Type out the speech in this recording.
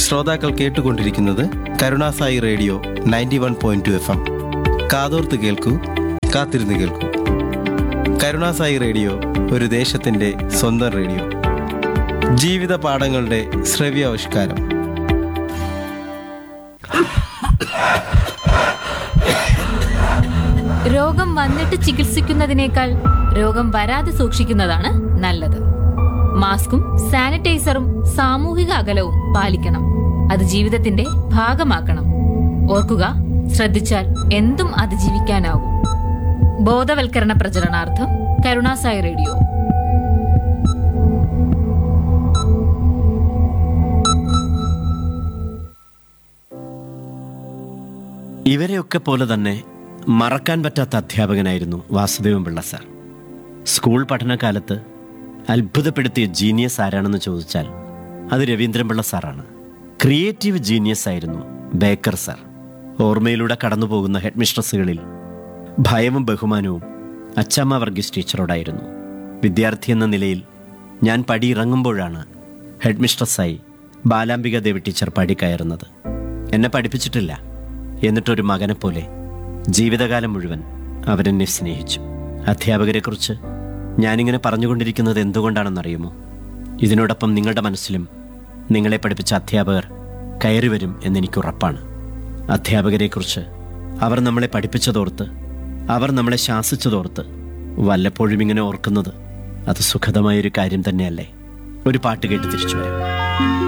ശ്രോതാക്കൾ കേട്ടുകൊണ്ടിരിക്കുന്നത് കരുണാസായി radio ninety one point two F M കാതോർത്ത് കേൾക്കൂ കാത്തിരുന്ന് കേൾക്കൂ കരുണാസായി റേഡിയോ ഒരു ദേശത്തിൻ്റെ സ്വന്തം റേഡിയോ ജീവിത പാഠങ്ങളുടെ ശ്രവ്യാവിഷ്കാരം രോഗം വന്നിട്ട് ചികിത്സിക്കുന്നതിനേക്കാൾ രോഗം വരാതെ സൂക്ഷിക്കുന്നതാണ് നല്ലത് മാസ്കും സാനിറ്റൈസറും സാമൂഹിക അകലവും പാലിക്കണം അത് ജീവിതത്തിന്റെ ഭാഗമാക്കണം ഓർക്കുക ശ്രദ്ധിച്ചാൽ എന്തും അതിജീവിക്കാനാവും ബോധവൽക്കരണ പ്രചരണാർത്ഥം കരുണാസായി റേഡിയോ ഇവരെയൊക്കെ പോലെ തന്നെ മറക്കാൻ പറ്റാത്ത അധ്യാപകനായിരുന്നു വാസുദേവൻ പിള്ള സാർ സ്കൂൾ പഠനകാലത്ത് അത്ഭുതപ്പെടുത്തിയ ജീനിയസ് ആരാണെന്ന് ചോദിച്ചാൽ അത് രവീന്ദ്രൻപിള്ള സാറാണ് ക്രിയേറ്റീവ് ജീനിയസ് ആയിരുന്നു ബേക്കർ സാർ ഓർമ്മയിലൂടെ കടന്നുപോകുന്ന ഹെഡ് മിസ്ട്രസ്സുകളിൽ ഭയവും ബഹുമാനവും അച്ചമ്മ വർഗീസ് ടീച്ചറോടായിരുന്നു വിദ്യാർത്ഥി എന്ന നിലയിൽ ഞാൻ പടിയിറങ്ങുമ്പോഴാണ് ഹെഡ് മിസ്ട്രസ്സായി ബാലാംബിക ദേവി ടീച്ചർ പടി കയറുന്നത് എന്നെ പഠിപ്പിച്ചിട്ടില്ല എന്നിട്ടൊരു മകനെ പോലെ ജീവിതകാലം മുഴുവൻ അവരെന്നെ സ്നേഹിച്ചു അധ്യാപകരെക്കുറിച്ച് ഞാനിങ്ങനെ പറഞ്ഞുകൊണ്ടിരിക്കുന്നത് എന്തുകൊണ്ടാണെന്നറിയുമോ ഇതിനോടൊപ്പം നിങ്ങളുടെ മനസ്സിലും നിങ്ങളെ പഠിപ്പിച്ച അധ്യാപകർ കയറി വരും എന്നെനിക്ക് ഉറപ്പാണ് അധ്യാപകരെക്കുറിച്ച് അവർ നമ്മളെ പഠിപ്പിച്ചതോർത്ത് അവർ നമ്മളെ ശാസിച്ചതോർത്ത് വല്ലപ്പോഴും ഇങ്ങനെ ഓർക്കുന്നത് അത് സുഖതമായൊരു കാര്യം തന്നെയല്ലേ ഒരു പാട്ട് കേട്ട് തിരിച്ചു വരാം